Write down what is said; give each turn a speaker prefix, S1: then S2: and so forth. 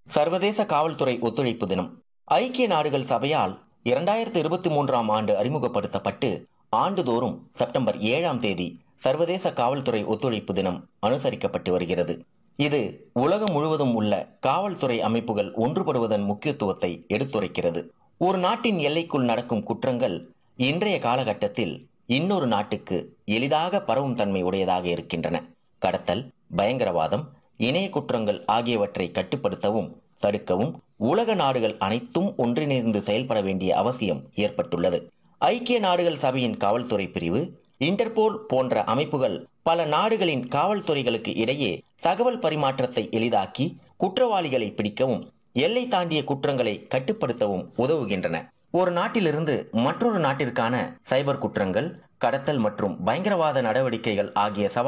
S1: சர்வதேச காவல்துறை ஒத்துழைப்பு தினம் ஐக்கிய நாடுகள் சபையால் இரண்டாயிரத்தி இருபத்தி மூன்றாம் ஆண்டு அறிமுகப்படுத்தப்பட்டு ஆண்டுதோறும் செப்டம்பர் ஏழாம் தேதி சர்வதேச காவல்துறை ஒத்துழைப்பு தினம் அனுசரிக்கப்பட்டு வருகிறது இது உலகம் முழுவதும் உள்ள காவல்துறை அமைப்புகள் ஒன்றுபடுவதன் முக்கியத்துவத்தை எடுத்துரைக்கிறது ஒரு நாட்டின் எல்லைக்குள் நடக்கும் குற்றங்கள் இன்றைய காலகட்டத்தில் இன்னொரு நாட்டுக்கு எளிதாக பரவும் தன்மை உடையதாக இருக்கின்றன கடத்தல் பயங்கரவாதம் இணைய குற்றங்கள் ஆகியவற்றை கட்டுப்படுத்தவும் தடுக்கவும் உலக நாடுகள் அனைத்தும் ஒன்றிணைந்து செயல்பட வேண்டிய அவசியம் ஏற்பட்டுள்ளது ஐக்கிய நாடுகள் சபையின் காவல்துறை பிரிவு இன்டர்போல் போன்ற அமைப்புகள் பல நாடுகளின் காவல்துறைகளுக்கு இடையே தகவல் பரிமாற்றத்தை எளிதாக்கி குற்றவாளிகளை பிடிக்கவும் எல்லை தாண்டிய குற்றங்களை கட்டுப்படுத்தவும் உதவுகின்றன ஒரு நாட்டிலிருந்து மற்றொரு நாட்டிற்கான சைபர் குற்றங்கள் கடத்தல் மற்றும் பயங்கரவாத நடவடிக்கைகள் ஆகிய சவால்